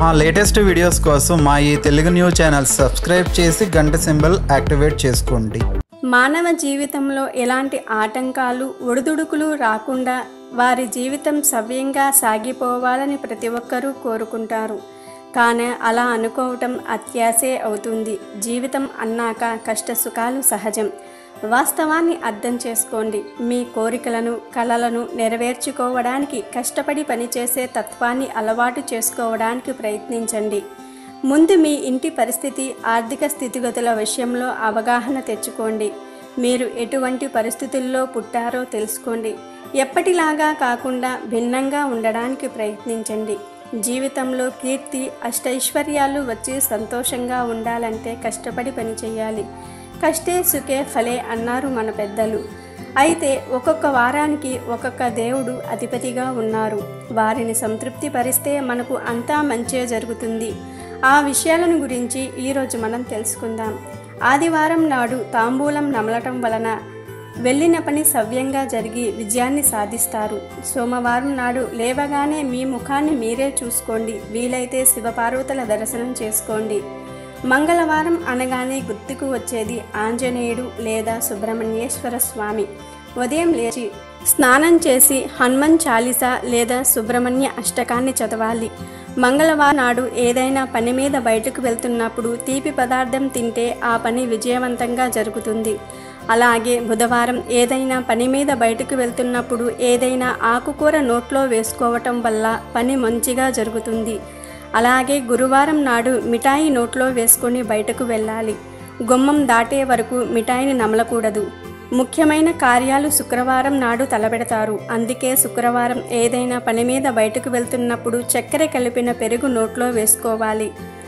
మా latest videos కోసం మా ఈ తెలుగు న్యూస్ ఛానల్ సబ్స్క్రైబ్ చేసి గంట సింబల్ యాక్టివేట్ చేసుకోండి మానవ జీవితంలో ఎలాంటి ఆటంకాలు ఒడిదుడుకులు రాకుండా వారి జీవితం సవ్యంగా సాగిపోవాలని ప్రతి ఒక్కరూ కోరుకుంటారు కానీ అలా అనుకోవటం అత్యాసే అవుతుంది జీవితం అన్నాక కష్ట సుఖాలు సహజం వాస్తవాన్ని అర్థం చేసుకోండి మీ కోరికలను కలలను నెరవేర్చుకోవడానికి కష్టపడి పనిచేసే తత్వాన్ని అలవాటు చేసుకోవడానికి ప్రయత్నించండి ముందు మీ ఇంటి పరిస్థితి ఆర్థిక స్థితిగతుల విషయంలో అవగాహన తెచ్చుకోండి మీరు ఎటువంటి పరిస్థితుల్లో పుట్టారో తెలుసుకోండి ఎప్పటిలాగా కాకుండా భిన్నంగా ఉండడానికి ప్రయత్నించండి జీవితంలో కీర్తి అష్టైశ్వర్యాలు వచ్చి సంతోషంగా ఉండాలంటే కష్టపడి పనిచేయాలి కష్టే సుఖే ఫలే అన్నారు మన పెద్దలు అయితే ఒక్కొక్క వారానికి ఒక్కొక్క దేవుడు అధిపతిగా ఉన్నారు వారిని సంతృప్తి పరిస్తే మనకు అంతా మంచే జరుగుతుంది ఆ విషయాలను గురించి ఈరోజు మనం తెలుసుకుందాం ఆదివారం నాడు తాంబూలం నమలటం వలన వెళ్ళిన పని సవ్యంగా జరిగి విజయాన్ని సాధిస్తారు సోమవారం నాడు లేవగానే మీ ముఖాన్ని మీరే చూసుకోండి వీలైతే శివపార్వతుల దర్శనం చేసుకోండి మంగళవారం అనగానే గుర్తుకు వచ్చేది ఆంజనేయుడు లేదా సుబ్రహ్మణ్యేశ్వర స్వామి ఉదయం లేచి స్నానం చేసి హనుమన్ చాలీసా లేదా సుబ్రహ్మణ్య అష్టకాన్ని చదవాలి మంగళవారం నాడు ఏదైనా పని మీద బయటకు వెళ్తున్నప్పుడు తీపి పదార్థం తింటే ఆ పని విజయవంతంగా జరుగుతుంది అలాగే బుధవారం ఏదైనా పని మీద బయటకు వెళ్తున్నప్పుడు ఏదైనా ఆకుకూర నోట్లో వేసుకోవటం వల్ల పని మంచిగా జరుగుతుంది అలాగే గురువారం నాడు మిఠాయి నోట్లో వేసుకొని బయటకు వెళ్ళాలి గుమ్మం దాటే వరకు మిఠాయిని నమలకూడదు ముఖ్యమైన కార్యాలు శుక్రవారం నాడు తలపెడతారు అందుకే శుక్రవారం ఏదైనా పని మీద బయటకు వెళ్తున్నప్పుడు చక్కెర కలిపిన పెరుగు నోట్లో వేసుకోవాలి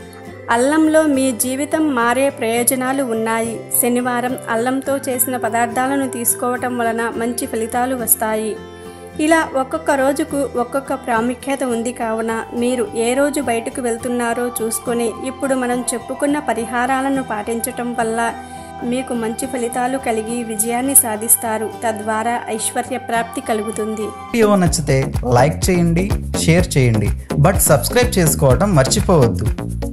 అల్లంలో మీ జీవితం మారే ప్రయోజనాలు ఉన్నాయి శనివారం అల్లంతో చేసిన పదార్థాలను తీసుకోవటం వలన మంచి ఫలితాలు వస్తాయి ఇలా ఒక్కొక్క రోజుకు ఒక్కొక్క ప్రాముఖ్యత ఉంది కావున మీరు ఏ రోజు బయటకు వెళ్తున్నారో చూసుకొని ఇప్పుడు మనం చెప్పుకున్న పరిహారాలను పాటించటం వల్ల మీకు మంచి ఫలితాలు కలిగి విజయాన్ని సాధిస్తారు తద్వారా ఐశ్వర్య ప్రాప్తి కలుగుతుంది వీడియో నచ్చితే లైక్ చేయండి షేర్ చేయండి బట్ సబ్స్క్రైబ్ చేసుకోవడం మర్చిపోవద్దు